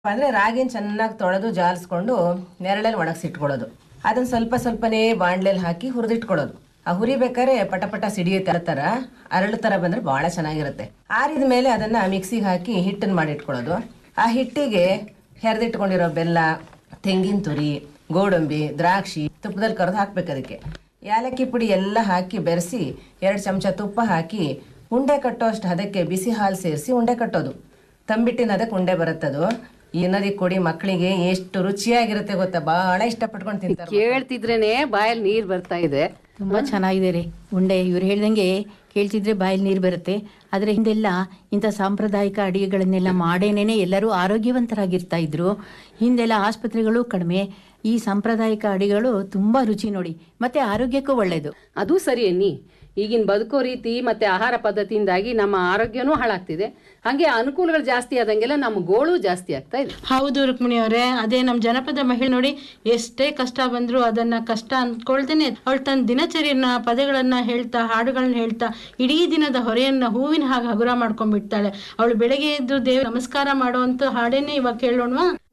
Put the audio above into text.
ಅಂದ್ರೆ ರಾಗಿನ ಚೆನ್ನಾಗಿ ತೊಳೆದು ಜಾಲಿಸ್ಕೊಂಡು ನೆರಳಲ್ಲಿ ಒಣಗಿಸಿಟ್ಕೊಳ್ಳೋದು ಅದನ್ನ ಸ್ವಲ್ಪ ಸ್ವಲ್ಪನೇ ಬಾಣ್ಲೆಲ್ಲಿ ಹಾಕಿ ಹುರಿದಿಟ್ಕೊಳ್ಳೋದು ಆ ಹುರಿಬೇಕಾದ್ರೆ ಪಟ ಪಟ ಸಿಡಿಯುತ್ತೆ ತರ ಅರಳು ತರ ಬಂದ್ರೆ ಬಹಳ ಚೆನ್ನಾಗಿರುತ್ತೆ ಆರಿದ ಮೇಲೆ ಅದನ್ನ ಮಿಕ್ಸಿಗೆ ಹಾಕಿ ಹಿಟ್ಟನ್ನು ಮಾಡಿಟ್ಕೊಳ್ಳೋದು ಆ ಹಿಟ್ಟಿಗೆ ಹೆರೆದಿಟ್ಕೊಂಡಿರೋ ಬೆಲ್ಲ ತೆಂಗಿನ ತುರಿ ಗೋಡಂಬಿ ದ್ರಾಕ್ಷಿ ತುಪ್ಪದಲ್ಲಿ ಕರೆದು ಹಾಕ್ಬೇಕು ಅದಕ್ಕೆ ಯಾಲಕ್ಕಿ ಪುಡಿ ಎಲ್ಲ ಹಾಕಿ ಬೆರೆಸಿ ಎರಡು ಚಮಚ ತುಪ್ಪ ಹಾಕಿ ಉಂಡೆ ಕಟ್ಟೋಷ್ಟು ಹದಕ್ಕೆ ಬಿಸಿ ಹಾಲು ಸೇರಿಸಿ ಉಂಡೆ ಕಟ್ಟೋದು ತಂಬಿಟ್ಟಿನ ಅದಕ್ಕೆ ಉಂಡೆ ಬರುತ್ತದು ಈ ನದಿ ಕೊಡಿ ಮಕ್ಕಳಿಗೆ ಎಷ್ಟು ರುಚಿಯಾಗಿರುತ್ತೆ ಗೊತ್ತಾ ಬಹಳ ಇಷ್ಟಪಟ್ಕೊಂಡು ತಿಂತಾರೆ ಕೇಳ್ತಿದ್ರೇನೆ ಬಾಯಲ್ಲಿ ನೀರ್ ಬರ್ತಾ ಇದೆ ತುಂಬ ಚೆನ್ನಾಗಿದೆ ರೀ ಉಂಡೆ ಇವ್ರು ಹೇಳ್ದಂಗೆ ಕೇಳ್ತಿದ್ರೆ ಬಾಯಲ್ಲಿ ನೀರು ಬರುತ್ತೆ ಆದರೆ ಹಿಂದೆಲ್ಲ ಇಂಥ ಸಾಂಪ್ರದಾಯಿಕ ಅಡಿಗೆಗಳನ್ನೆಲ್ಲ ಮಾಡೇನೇ ಎಲ್ಲರೂ ಆರೋಗ್ಯವಂತರಾಗಿರ್ತಾ ಇದ್ರು ಹಿಂದೆಲ್ಲ ಆಸ್ಪತ್ರೆಗಳು ಕಡಿಮೆ ಈ ಸಾಂಪ್ರದಾಯಿಕ ಅಡಿಗೆಗಳು ತುಂಬ ರುಚಿ ನೋಡಿ ಮತ್ತೆ ಆರೋಗ್ಯಕ್ಕೂ ಒಳ್ಳೆಯದು ಅದು ಸರಿ ಅನ್ನಿ ಈಗಿನ ಬದುಕೋ ರೀತಿ ಮತ್ತೆ ಆಹಾರ ಪದ್ಧತಿಯಿಂದಾಗಿ ನಮ್ಮ ಆರೋಗ್ಯನೂ ಹಾಳಾಗ್ತಿದೆ ಹಂಗೆ ಅನುಕೂಲಗಳು ಜಾಸ್ತಿ ಆದಂಗೆಲ್ಲ ನಮ್ಮ ಗೋಳು ಜಾಸ್ತಿ ಆಗ್ತಾ ಇದೆ ಹೌದು ರುಕ್ಮಿಣಿ ಅವರೇ ಅದೇ ನಮ್ಮ ಜನಪದ ಮಹಿಳೆ ನೋಡಿ ಎಷ್ಟೇ ಕಷ್ಟ ಬಂದ್ರು ಅದನ್ನ ಕಷ್ಟ ಅನ್ಕೊಳ್ತೇನೆ ಅವಳು ತನ್ನ ದಿನಚರಿಯನ್ನ ಪದಗಳನ್ನ ಹೇಳ್ತಾ ಹಾಡುಗಳನ್ನ ಹೇಳ್ತಾ ಇಡೀ ದಿನದ ಹೊರೆಯನ್ನ ಹೂವಿನ ಹಾಗೆ ಹಗುರ ಮಾಡ್ಕೊಂಡ್ಬಿಡ್ತಾಳೆ ಅವಳು ಬೆಳಗ್ಗೆ ಎದ್ದು ದೇವ್ ನಮಸ್ಕಾರ ಮಾಡುವಂತ ಹಾಡೇನೆ ಇವಾಗ ಕೇಳೋಣವಾ